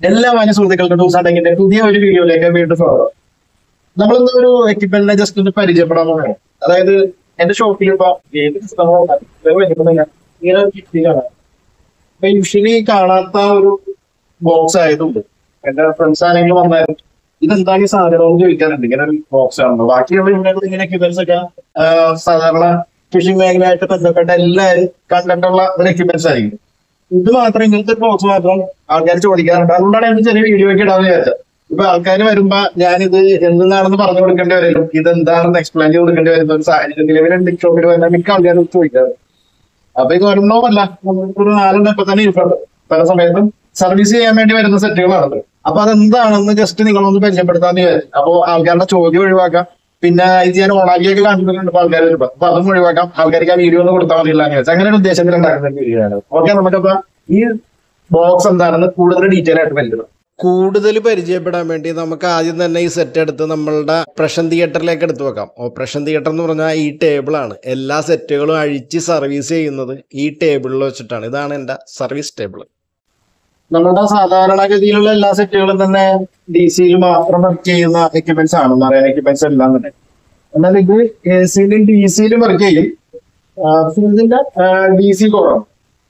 എല്ലാ മാന്യ സുഹൃത്തുക്കൾക്കും ടൂസ് അടങ്ങിന്റെ പുതിയ ഒരു വീഡിയോയിലേക്ക് വീണ്ടും സ്വാഗതം നമ്മളിന്ന് ഒരു എക്യുപ്മെന്റിനെ ജസ്റ്റ് ഒന്ന് പരിചയപ്പെടാൻ പോകണം അതായത് എന്റെ ഷോപ്പിൽ ഇപ്പൊ ഏത് പുസ്തകമോ വേറെ വലിപ്പമൊന്നുമില്ല. ഇങ്ങനെ ഒരു കിറ്റ് കാണാം അപ്പൊ യൂഷ്വലി കാണാത്ത ഒരു ബോക്സ് ആയതുകൊണ്ട് എന്റെ ഫ്രണ്ട്സ് ആണെങ്കിലും വന്നാലും ഇതെന്താണ് ഈ സാധനം എന്ന് ചോദിക്കാറുണ്ട് ഇങ്ങനെ ഒരു ബോക്സ് ആണല്ലോ ബാക്കിയുള്ള ഇവിടെ ഇങ്ങനെ എക്യുപ്മെന്റ്സ് ഒക്കെ ആ, സാധാരണ ഫിഷിംഗ് മേഖലയായിട്ട് ബന്ധപ്പെട്ട എല്ലാവരും കണ്ടിട്ടുള്ള ഒരു എക്യുപ്മെന്റ്സ് ആയിരിക്കും ഇത് മാത്രം ഇങ്ങനത്തെ ബോക്സ് മാത്രം ആൾക്കാർ ചോദിക്കാറുണ്ട് അതുകൊണ്ടാണ് എനിക്ക് ചെറിയ വീഡിയോ ഒക്കെ ഇടാന്ന് വിചാരിച്ചത് ഇപ്പൊ ആൾക്കാർ വരുമ്പോ ഞാനിത് എന്തെന്നാണെന്ന് പറഞ്ഞു കൊടുക്കേണ്ടി വരും ഇതെന്താണെന്ന് എക്സ്പ്ലെയിൻ ചെയ്ത് കൊടുക്കേണ്ടി വരുന്ന ഒരു സാഹചര്യം നിലവിലുണ്ട് ഷോപ്പിൽ വരുന്ന മിക്ക ആൾക്കാരും ചോദിക്കാറ് അപ്പൊ ഇത് ഒരെണ്ണവുമല്ല ഒരു നാലെണ്ണം ഇപ്പൊ തന്നെ ഇരിപ്പുണ്ട് പല സമയത്തും സർവീസ് ചെയ്യാൻ വേണ്ടി വരുന്ന സെറ്റുകളാണത് അപ്പൊ അതെന്താണെന്ന് ജസ്റ്റ് നിങ്ങളൊന്ന് പരിചയപ്പെടുത്താന്ന് വിചാരിച്ചു അപ്പൊ ആൾക്കാരുടെ ചോദ്യം ഒഴിവാക്കാം പിന്നെ ഇത് ഞാൻ ഓണാക്കിയൊക്കെ കണ്ടിട്ടുണ്ട് ഇപ്പൊ ആൾക്കാർ വരുമ്പോ അപ്പൊ അതും ഒഴിവാക്കാം ആൾക്കാർക്ക് ആ വീഡിയോ ഒന്ന് കൊടുത്താൽ മതിയില്ല എന്ന് വെച്ചാൽ അങ്ങനെ ഒരു ഉദ്ദേശത്തിൽ ഉണ്ടാക്കുന്ന ഒരു വീഡിയോ ആണ് ഓക്കെ നമുക്കപ്പോ ഈ ബോക്സ് എന്താണെന്ന് കൂടുതൽ ഡീറ്റെയിൽ ആയിട്ട് പരിചയം കൂടുതൽ പരിചയപ്പെടാൻ വേണ്ടി നമുക്ക് ആദ്യം തന്നെ ഈ സെറ്റ് എടുത്ത് നമ്മളുടെ ഓപ്പറേഷൻ തിയേറ്ററിലേക്ക് എടുത്തു വെക്കാം ഓപ്പറേഷൻ തിയേറ്റർ എന്ന് പറഞ്ഞാൽ ഈ ടേബിളാണ് എല്ലാ സെറ്റുകളും അഴിച്ച് സർവീസ് ചെയ്യുന്നത് ഈ ടേബിളിൽ വെച്ചിട്ടാണ് ഇതാണ് എൻ്റെ സർവീസ് ടേബിൾ നമ്മുടെ സാധാരണഗതിയിലുള്ള എല്ലാ സെറ്റുകളും തന്നെ ഡി സിയിൽ മാത്രം വർക്ക് ചെയ്യുന്ന എക്യുപ്മെന്റ്സ് ആണ് മറൈൻ എക്യുപ്മെന്റ്സ് എല്ലാം തന്നെ എന്നാൽ ഇത് എ സിയിലും ഡി സിയിലും വർക്ക് ചെയ്യും ആ, പക്ഷെ ഇതിന്റെ ഡി സി കുറവാണ്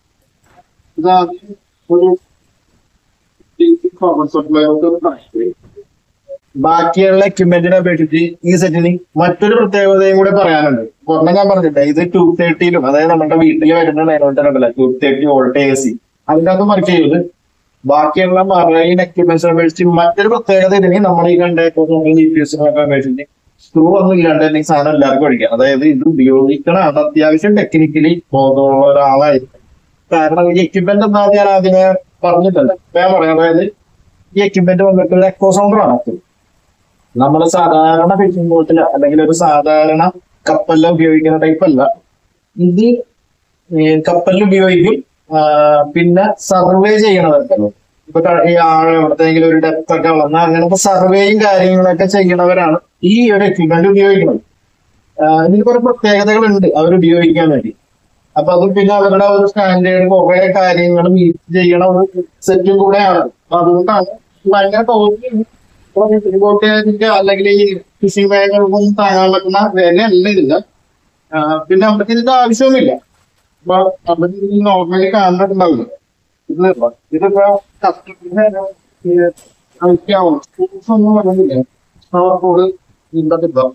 ഇതാ ഒരു DC power supply ഒക്കെ ഒന്ന് connect ചെയ്യും. ബാക്കിയുള്ള എക്യുപ്മെന്റിനെ അപേക്ഷിച്ച് ഈ സെറ്റിന് മറ്റൊരു പ്രത്യേകതയും കൂടെ പറയാനുണ്ട് പുറമെ ഞാൻ പറഞ്ഞില്ല ഇത് ടു തേർട്ടിയിലും അതായത് നമ്മുടെ വീട്ടിൽ വരുന്ന നേരോട്ടല്ല two thirty volt A C അതിൻ്റെ അകത്ത് വർക്ക് ചെയ്യുന്നത് ബാക്കിയുള്ള മറൈൻ എക്യുപ്മെന്റ്സിനെ അപേക്ഷിച്ച് മറ്റൊരു പ്രത്യേകത ഇതിന് നമ്മൾ ഈ കണ്ട ജി പി എസിനൊക്കെ അപേക്ഷിച്ച് സ്ക്രൂ ഒന്നും ഇല്ലാണ്ട് തന്നെ ഈ സാധനം എല്ലാവർക്കും ഒഴിക്കാം അതായത് ഇത് ഉപയോഗിക്കണമാണ് അത്യാവശ്യം ടെക്നിക്കലി ബോധമുള്ള ഒരാളായിരിക്കും കാരണം ഈ എക്യുപ്മെന്റ് എന്താ ഞാൻ ആദ്യമേ പറഞ്ഞിട്ടുണ്ട് ഞാൻ പറയാം അതായത് ഈ എക്യുപ്മെന്റ് വന്നിട്ട് ഒരു എക്കോ സൗണ്ടർ ആണ് നമ്മൾ സാധാരണ ഫിഷിംഗ് ബോട്ടിൽ അല്ലെങ്കിൽ ഒരു സാധാരണ കപ്പലിൽ ഉപയോഗിക്കുന്ന ടൈപ്പ് അല്ല ഇത് ഈ കപ്പലിൽ ഉപയോഗിക്കും ആ, പിന്നെ സർവേ ചെയ്യണവരുണ്ടല്ലോ ഇപ്പൊ ക- ഈ ആഴം എവിടത്തെങ്കിലും ഒരു ഡെപ്ത് ഒക്കെ വളർന്ന അങ്ങനത്തെ സർവേയും കാര്യങ്ങളൊക്കെ ചെയ്യണവരാണ് ഈ ഒരു എക്യുപ്മെന്റ് ഉപയോഗിക്കുന്നത് ആ, ഇതിന് കുറെ പ്രത്യേകതകളുണ്ട് അവർ ഉപയോഗിക്കാൻ വേണ്ടി അപ്പൊ അത് പിന്നെ അവരുടെ ഒരു സ്റ്റാൻഡേർഡ് കുറെ കാര്യങ്ങൾ മീറ്റ് ചെയ്യണ ഒരു സെറ്റും കൂടെയാണ് അപ്പൊ അതുകൊണ്ടാണ് ഭയങ്കര ടോപ്പ് ബോട്ടിന്റെ അല്ലെങ്കിൽ ഈ ഫിഷിംഗ് ബാഗുകൾക്കൊന്നും താങ്ങാൻ പറ്റുന്ന വിലയല്ല ഇതില്ല ആ, പിന്നെ അവർക്ക് ഇതിന്റെ ആവശ്യവുമില്ല അപ്പൊ അവർക്ക് ഈ നോർമലി കാണുന്നുണ്ടാവില്ല ഇത് ഇതിപ്പോ കസ്റ്റമറിന് ആവശ്യമാവും സ്കൂൾസ് ഒന്നും പറയുന്നില്ല അവർക്ക് ഇതിന്റെ കിട്ടാം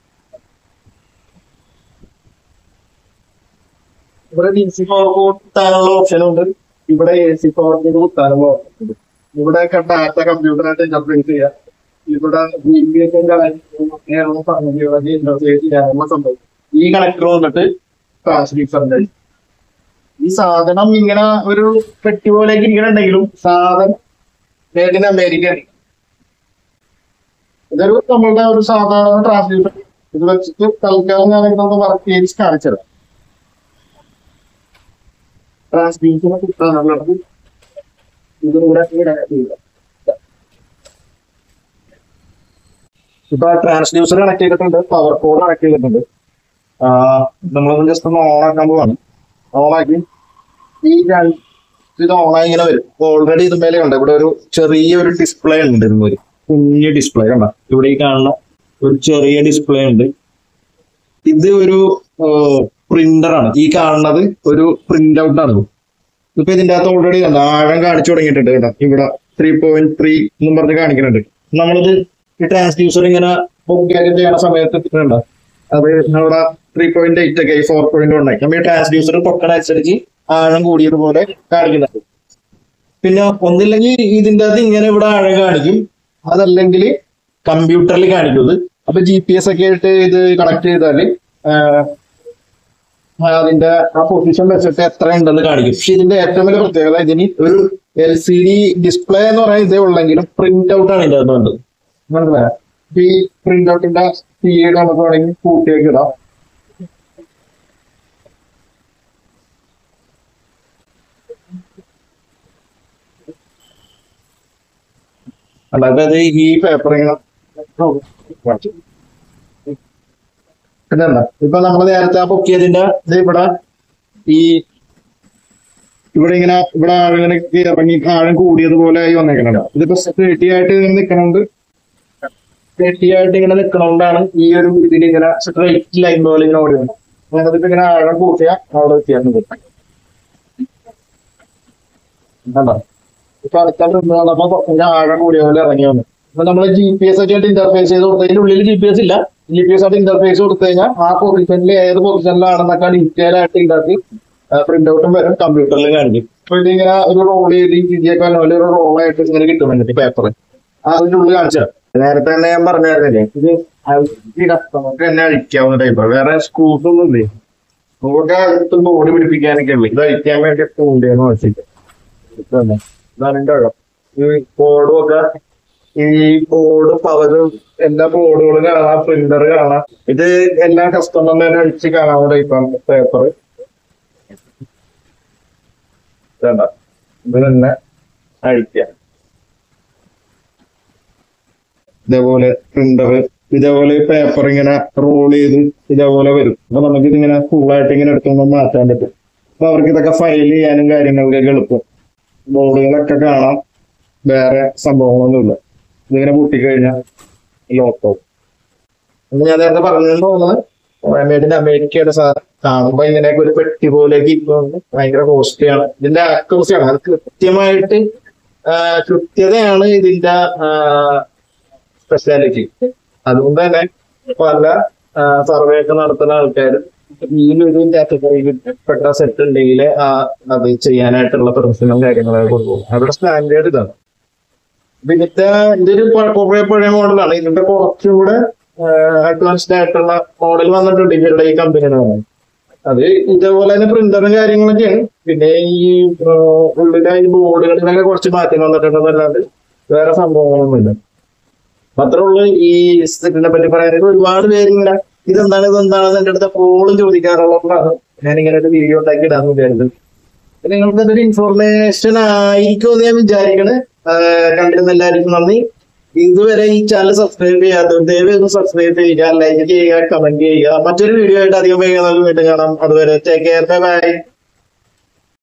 ഇവിടെ ഡി സി പവർ കുത്താനുള്ള ഓപ്ഷൻ ഉണ്ട് ഇവിടെ എ സി പവറിന് കുത്താനുള്ള ഓപ്ഷൻ ഉണ്ട് ഇവിടെ ഡാറ്റ കമ്പ്യൂട്ടറായിട്ട് ഇന്റർപ്രേറ്റ് ചെയ്യാം ഇവിടെ ഇന്റർഫേസ് ചെയ്യാനുള്ള സംഭവം ഈ കണക്ടർ വന്നിട്ട് ട്രാൻസ്ഡ്യൂസറിന്റെ ഈ സാധനം ഇങ്ങനെ ഒരു പെട്ടി പോലേക്ക് ഇങ്ങനെ ഉണ്ടെങ്കിലും സാധനം മേഡ് ഇൻ അമേരിക്ക ഇതൊരു നമ്മളുടെ ഒരു സാധാരണ ട്രാൻസ്ഡ്യൂസർ ഇത് വെച്ചിട്ട് തൽക്കാലം ഞാൻ ഇതൊന്ന് വർക്ക് ചെയ്ത് കാണിച്ചത് ട്രാൻസ്ഡ്യൂസർ കിട്ടാനുള്ളത് ഇതും കൂടെ ഇവിടെ ചെയ്യുക ഇപ്പൊ ട്രാൻസ്ഡ്യൂസർ കണക്ട് ചെയ്തിട്ടുണ്ട് പവർ കോഡ് കണക്ട് ചെയ്തിട്ടുണ്ട് ആ, നമ്മളൊന്ന് ജസ്റ്റ് ഒന്ന് ഓൺ ആക്കാൻ പോവാണ് ഓൺ ആക്കി ഈ രണ്ട് ഇത് ഓൺ ആയി ഇങ്ങനെ വരും ഓൾറെഡി ഇതുമേലെ കണ്ട ഇവിടെ ഒരു ചെറിയ ഒരു ഡിസ്പ്ലേ ഉണ്ട് ഇതുമൊരു കുഞ്ഞ് ഡിസ്പ്ലേ കണ്ട ഇവിടെ ഈ കാണുന്ന ഒരു ചെറിയ ഡിസ്പ്ലേ ഉണ്ട് ഇത് ഒരു പ്രിന്റർ ആണ് ഈ കാണുന്നത് ഒരു പ്രിന്റ് ഔട്ട് ആണ് ഇപ്പൊ ഇതിന്റെ അകത്ത് ഓൾറെഡി കണ്ട ആഴം കാണിച്ചു തുടങ്ങിയിട്ടുണ്ട് കേട്ടോ ഇവിടെ ത്രീ പോയിന്റ് ത്രീ എന്നും പറഞ്ഞ് കാണിക്കുന്നുണ്ട് നമ്മളിത് ഈ ട്രാൻസ്ഡ്യൂസർ ഇങ്ങനെ ബുക്കിംഗ് ചെയ്യുന്ന സമയത്ത് ഇട്ടിട്ടുണ്ട് അത് നമ്മുടെ ത്രീ പോയിന്റ് എയ്റ്റ് ഒക്കെ ഫോർ പോയിന്റ് വൺ ആയി നമ്മൾ ഈ ട്രാൻസ്ഡ്യൂസർ പൊക്കണനുസരിച്ച് ആഴം കൂടിയതുപോലെ കാണിക്കുന്നുണ്ട് പിന്നെ ഒന്നില്ലെങ്കിൽ ഇതിന്റെ അകത്ത് ഇങ്ങനെ ഇവിടെ ആഴം കാണിക്കും അതല്ലെങ്കിൽ കമ്പ്യൂട്ടറിൽ കാണിക്കുന്നത് അപ്പൊ ജി പി എസ് ഒക്കെ ആയിട്ട് ഇത് കണക്ട് ചെയ്താല് ആഹ്, അതിന്റെ ആ പൊസിഷൻ വെച്ചിട്ട് എത്ര ഉണ്ടെന്ന് കാണിക്കും പക്ഷെ ഇതിന്റെ ഏറ്റവും വലിയ പ്രത്യേകത ഇതിന് ഒരു എൽ സി ഡി ഡിസ്പ്ലേ എന്ന് പറയുന്നത് ഇതേ ഉള്ളെങ്കിലും പ്രിന്റ് ഔട്ട് ആണ് ഇതിന്റെ അകത്ത് വേണ്ടത് മനസ്സിലായോ ഈ പ്രിന്റ് ഔട്ടിന്റെ സ്പീഡ് നമുക്ക് വേണമെങ്കിൽ കൂട്ടിയൊക്കെ ഇടാം അല്ലാതെ ഈ പേപ്പർ ഇങ്ങനെ പിന്നെന്താ ഇപ്പൊ നമ്മൾ നേരത്തെ ആ ബുക്ക് ചെയ്തതിന്റെ ഇത് ഇവിടെ ഈ ഇവിടെ ഇങ്ങനെ ഇവിടെ ആഴം ഇങ്ങനെ ഇറങ്ങി ആഴം കൂടിയതുപോലെ ആയി വന്നേക്കണുണ്ട് ഇതിപ്പോ തേർട്ടി ആയിട്ട് ഇങ്ങനെ നിൽക്കണോണ്ട് തേർട്ടി ആയിട്ട് ഇങ്ങനെ നിൽക്കണോണ്ടാണ് ഈ ഒരു ഇതിൽ ഇങ്ങനെ സ്ട്രൈറ്റ് ലൈൻ പോലെ ഇങ്ങനെ ഓടി വന്നത് അങ്ങനെ ഇതിപ്പോ ഇങ്ങനെ ആഴം കൂട്ടിയാൽ അവിടെ വ്യത്യാസം വരും കണ്ടോ ഇപ്പൊ അടുത്ത പ്രിന്റ് വന്നപ്പോ കുറച്ചുകൂടി ആഴം കൂടിയ പോലെ ഇറങ്ങി വന്നു അപ്പൊ നമ്മൾ ജി പി എസ് ഒക്കെ ആയിട്ട് ഇന്റർഫേസ് ചെയ്ത് കൊടുത്തതിന്റെ ഉള്ളിൽ ജി പി എസ് ഇല്ല ജി പി എസ് ആയിട്ട് ഇന്റർഫേസ് കൊടുത്തു കഴിഞ്ഞാൽ ആ പൊസിഷനിൽ ഏത് പൊസിഷനിലാണെന്നൊക്കെ ഡീറ്റെയിൽ ആയിട്ട് ഉണ്ടാക്കി പ്രിന്റ് ഔട്ടും വരും കമ്പ്യൂട്ടറിൽ കാണിക്കും അപ്പൊ ഇതിങ്ങനെ ഒരു റോൾ ചെയ്ത് ഇതിയൊക്കെ പോലെ ഒരു റോൾ ആയിട്ട് ഇങ്ങനെ കിട്ടുന്നുണ്ട് പേപ്പർ അതിന്റെ ഉള്ളിൽ കാണിച്ചു നേരത്തെ തന്നെ ഞാൻ പറഞ്ഞായിരുന്നില്ലേ ഇത് ഈ കസ്റ്റമർക്ക് തന്നെ അഴിക്കാവുന്ന ടൈപ്പ് വേറെ സ്കൂൾസ് ഒന്നും ഇല്ലേ നമുക്ക് അടുത്ത് ബോഡി പിടിപ്പിക്കാനൊക്കെ ഉള്ളു ഇത് അഴിക്കാൻ വേണ്ടി സ്കൂളിന്റെ വെച്ചിട്ട് ഇതാണ് ഇതിന്റെ കുഴപ്പം ഈ ബോർഡും ഒക്കെ ഈ ബോർഡ് പവറും എല്ലാ ബോർഡുകളും കാണാം പ്രിന്റർ കാണാം ഇത് എല്ലാ കസ്റ്റമറിനെ തന്നെ അടിച്ച് കാണാവുന്ന ടൈപ്പാണ് പേപ്പർ വേണ്ട ഇത് തന്നെ അഴിക്കാം ഇതേപോലെ പ്രിന്റർ ഇതേപോലെ പേപ്പർ ഇങ്ങനെ റോൾ ചെയ്ത് ഇതേപോലെ വരും അപ്പൊ നമുക്ക് ഇതിങ്ങനെ ഫുള്ളായിട്ട് ഇങ്ങനെ എടുത്തുകൊണ്ട് മാറ്റാൻ പറ്റും അപ്പൊ അവർക്ക് ഇതൊക്കെ ഫയൽ ചെയ്യാനും കാര്യങ്ങൾക്കൊക്കെ എളുപ്പം ബോർഡുകളൊക്കെ കാണാം വേറെ സംഭവങ്ങളൊന്നുമില്ല ഇതിങ്ങനെ പൊട്ടിക്കഴിഞ്ഞാൽ ലോക്കാവും എന്ന് ഞാൻ നേരത്തെ പറഞ്ഞതെന്ന് തോന്നുന്നത് മേഡിന്റെ അമേരിക്കയുടെ സാധനം കാണുമ്പോ ഇങ്ങനെയൊക്കെ ഒരു പെട്ടി പോലെയൊക്കെ ഇരിക്കുന്നുണ്ട് ഭയങ്കര കോസ്റ്റ്ലിയാണ് ഇതിന്റെ accuracy ആണ് അത് കൃത്യമായിട്ട് ആ, കൃത്യതയാണ് ഇതിന്റെ സ്പെഷ്യാലിറ്റി അതുകൊണ്ട് തന്നെ പല സർവേ ഒക്കെ നടത്തുന്ന ആൾക്കാർ ഈ ഒരു കാറ്റഗറിയിൽ പെട്ട സെറ്റ് ഉണ്ടെങ്കിൽ അത് ചെയ്യാനായിട്ടുള്ള പ്രശ്നങ്ങളും കാര്യങ്ങളൊക്കെ കൊണ്ടുപോകും അവരുടെ സ്റ്റാൻഡേർഡ് ഇതാണ് ഇതിന്റെ ഇതൊരു പ- കുറെ പഴയ മോഡലാണ് ഇതിന്റെ കുറച്ചുകൂടെ അഡ്വാൻസ്ഡ് ആയിട്ടുള്ള മോഡൽ വന്നിട്ടുണ്ട് ഇവരുടെ ഈ കമ്പനിയുടെ പറയുന്നത് അത് ഇതേപോലെ തന്നെ പ്രിന്ററും കാര്യങ്ങളൊക്കെയാണ് പിന്നെ ഈ ആ, ഉള്ളിലെ ഈ ബോർഡുകളിലൊക്കെ കുറച്ച് മാറ്റം വന്നിട്ടുണ്ടെന്നല്ലാണ്ട് വേറെ സംഭവങ്ങളൊന്നുമില്ല മാത്രമേ ഉള്ളൂ ഈ സെറ്റിനെ പറ്റി പറയാനായിട്ട് ഒരുപാട് പേര് ഇങ്ങനെ ഇതെന്താണ് ഇതെന്താണെന്ന് എന്റെ അടുത്ത് എപ്പോഴും ചോദിക്കാറുള്ളതാണ് ഞാൻ ഇങ്ങനെ ഒരു വീഡിയോ ഉണ്ടാക്കി ഇടാന്ന് വിചാരിച്ചത് അപ്പൊ നിങ്ങൾക്ക് ഇതൊരു ഇൻഫോർമേഷൻ ആയിരിക്കും എന്ന് ഞാൻ വിചാരിക്കണ് ആഹ് കണ്ടിരുന്ന എല്ലാവർക്കും നന്ദി ഇതുവരെ ഈ ചാനൽ സബ്സ്ക്രൈബ് ചെയ്യാത്തവർ ദയവ് ഒന്ന് സബ്സ്ക്രൈബ് ചെയ്യുക ലൈക്ക് ചെയ്യുക കമന്റ് ചെയ്യുക മറ്റൊരു വീഡിയോ ആയിട്ട് അധികം വൈകുന്നതിൽ വീണ്ടും കാണാം അതുവരെ ടേക്ക് കെയർ ബൈ